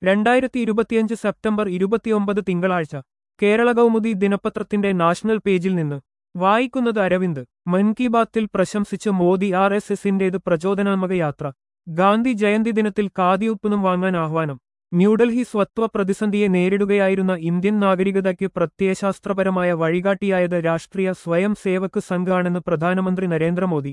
രണ്ടായിരത്തി ഇരുപത്തിയഞ്ച് സെപ്റ്റംബർ ഇരുപത്തിയൊമ്പത് തിങ്കളാഴ്ച കേരള കൗമുദി ദിനപത്രത്തിന്റെ നാഷണൽ പേജിൽ നിന്ന് വായിക്കുന്നത് അരവിന്ദ് മൻ കി ബാത്തിൽ പ്രശംസിച്ച് മോദി ആർ എസ് എസിന്റേത് പ്രചോദനാത്മക യാത്ര ഗാന്ധി ജയന്തി ദിനത്തിൽ കാതിയൊപ്പുനും വാങ്ങാൻ ആഹ്വാനം ന്യൂഡൽഹി സ്വത്വ പ്രതിസന്ധിയെ നേരിടുകയായിരുന്ന ഇന്ത്യൻ നാഗരികതയ്ക്ക് പ്രത്യയശാസ്ത്രപരമായ വഴികാട്ടിയായത് രാഷ്ട്രീയ സ്വയം സേവക് സംഘാണെന്ന് പ്രധാനമന്ത്രി നരേന്ദ്രമോദി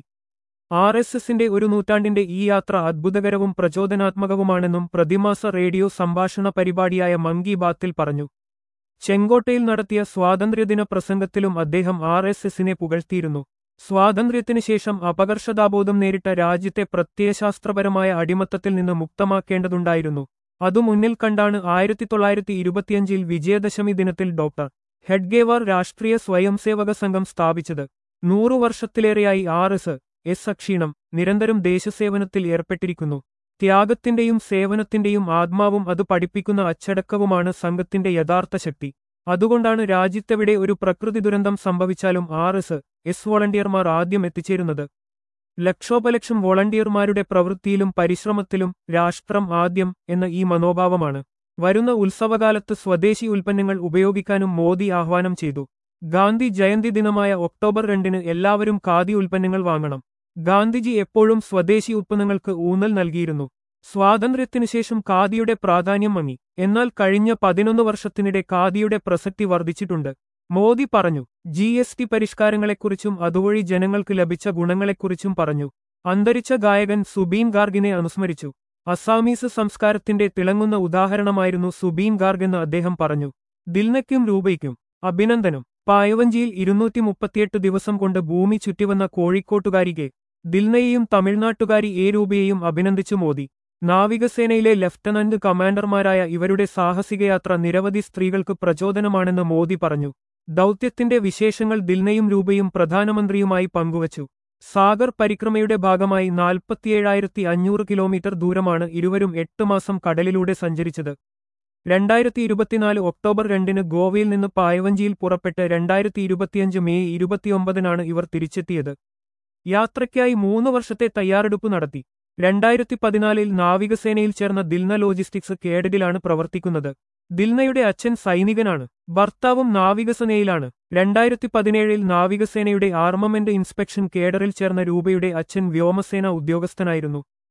ആർ എസ് എസിന്റെ ഒരു നൂറ്റാണ്ടിന്റെ ഈ യാത്ര അദ്ഭുതകരവും പ്രചോദനാത്മകവുമാണെന്നും പ്രതിമാസ റേഡിയോ സംഭാഷണ പരിപാടിയായ മൻ കി ബാത്തിൽ പറഞ്ഞു ചെങ്കോട്ടയിൽ നടത്തിയ സ്വാതന്ത്ര്യദിന പ്രസംഗത്തിലും അദ്ദേഹം ആർ എസ് എസിനെ പുകഴ്ത്തിയിരുന്നു സ്വാതന്ത്ര്യത്തിന് ശേഷം അപകർഷതാബോധം നേരിട്ട രാജ്യത്തെ പ്രത്യയശാസ്ത്രപരമായ അടിമത്തത്തിൽ നിന്ന് മുക്തമാക്കേണ്ടതുണ്ടായിരുന്നു അതു മുന്നിൽ കണ്ടാണ് ആയിരത്തി തൊള്ളായിരത്തി ഇരുപത്തിയഞ്ചിൽ വിജയദശമി ദിനത്തിൽ ഡോക്ടർ ഹെഡ്ഗേവാർ രാഷ്ട്രീയ സ്വയംസേവക സംഘം സ്ഥാപിച്ചത് നൂറു വർഷത്തിലേറെയായി ആർ എസ് എസ് അക്ഷീണം നിരന്തരം ദേശസേവനത്തിൽ ഏർപ്പെട്ടിരിക്കുന്നു ത്യാഗത്തിന്റെയും സേവനത്തിന്റെയും ആത്മാവും അത് പഠിപ്പിക്കുന്ന അച്ചടക്കവുമാണ് സംഘത്തിന്റെ യഥാർത്ഥ ശക്തി അതുകൊണ്ടാണ് രാജ്യത്തെവിടെ ഒരു പ്രകൃതി ദുരന്തം സംഭവിച്ചാലും ആർ എസ് എസ് വോളണ്ടിയർമാർ ആദ്യം എത്തിച്ചേരുന്നത് ലക്ഷോപലക്ഷം വോളണ്ടിയർമാരുടെ പ്രവൃത്തിയിലും പരിശ്രമത്തിലും രാഷ്ട്രം ആദ്യം എന്ന ഈ മനോഭാവമാണ് വരുന്ന ഉത്സവകാലത്ത് സ്വദേശി ഉൽപ്പന്നങ്ങൾ ഉപയോഗിക്കാനും മോദി ആഹ്വാനം ചെയ്തു ഗാന്ധി ജയന്തി ദിനമായ ഒക്ടോബർ രണ്ടിന് എല്ലാവരും ഖാദി ഉൽപ്പന്നങ്ങൾ വാങ്ങണം ഗാന്ധിജി എപ്പോഴും സ്വദേശി ഉത്പന്നങ്ങൾക്ക് ഊന്നൽ നൽകിയിരുന്നു സ്വാതന്ത്ര്യത്തിനു ശേഷം ഖാദിയുടെ പ്രാധാന്യം മങ്ങി എന്നാൽ കഴിഞ്ഞ പതിനൊന്ന് വർഷത്തിനിടെ ഖാദിയുടെ പ്രസക്തി വർദ്ധിച്ചിട്ടുണ്ട് മോദി പറഞ്ഞു ജി എസ് ടി പരിഷ്കാരങ്ങളെക്കുറിച്ചും അതുവഴി ജനങ്ങൾക്ക് ലഭിച്ച ഗുണങ്ങളെക്കുറിച്ചും പറഞ്ഞു അന്തരിച്ച ഗായകൻ സുബീൻ ഗാർഗിനെ അനുസ്മരിച്ചു അസാമീസ് സംസ്കാരത്തിന്റെ തിളങ്ങുന്ന ഉദാഹരണമായിരുന്നു സുബീൻ ഗാർഗ് എന്ന് അദ്ദേഹം പറഞ്ഞു ദിൽനയ്ക്കും രൂപയ്ക്കും അഭിനന്ദനം പായവഞ്ചിയിൽ ഇരുന്നൂറ്റി മുപ്പത്തിയെട്ട് ദിവസം കൊണ്ട് ഭൂമി ചുറ്റിവന്ന കോഴിക്കോട്ടുകാരി കെ ദിൽനയെയും തമിഴ്നാട്ടുകാരി എ രൂപയെയും അഭിനന്ദിച്ചു മോദി നാവികസേനയിലെ ലഫ്റ്റനന്റ് കമാൻഡർമാരായ ഇവരുടെ സാഹസികയാത്ര നിരവധി സ്ത്രീകൾക്ക് പ്രചോദനമാണെന്ന് മോദി പറഞ്ഞു ദൗത്യത്തിന്റെ വിശേഷങ്ങൾ ദിൽനയും രൂപയും പ്രധാനമന്ത്രിയുമായി പങ്കുവച്ചു സാഗർ പരിക്രമയുടെ ഭാഗമായി നാൽപ്പത്തിയേഴായിരത്തി അഞ്ഞൂറ് കിലോമീറ്റർ ദൂരമാണ് ഇരുവരും എട്ട് മാസം കടലിലൂടെ സഞ്ചരിച്ചത് രണ്ടായിരത്തി ഇരുപത്തിനാല് ഒക്ടോബർ രണ്ടിന് ഗോവയിൽ നിന്ന് പായവഞ്ചിയിൽ പുറപ്പെട്ട് രണ്ടായിരത്തി ഇരുപത്തിയഞ്ച് മെയ് ഇരുപത്തിയൊമ്പതിനാണ് ഇവർ തിരിച്ചെത്തിയത് യാത്രയ്ക്കായി മൂന്ന് വർഷത്തെ തയ്യാറെടുപ്പ് നടത്തി രണ്ടായിരത്തി പതിനാലിൽ നാവികസേനയിൽ ചേർന്ന ദിൽന ലോജിസ്റ്റിക്സ് കേഡറ്റിലാണ് പ്രവർത്തിക്കുന്നത് ദിൽനയുടെ അച്ഛൻ സൈനികനാണ് ഭർത്താവും നാവികസേനയിലാണ് രണ്ടായിരത്തി പതിനേഴിൽ നാവികസേനയുടെ ആർമമെന്റ് ഇൻസ്പെക്ഷൻ കേഡറിൽ ചേർന്ന രൂപയുടെ അച്ഛൻ വ്യോമസേന ഉദ്യോഗസ്ഥനായിരുന്നു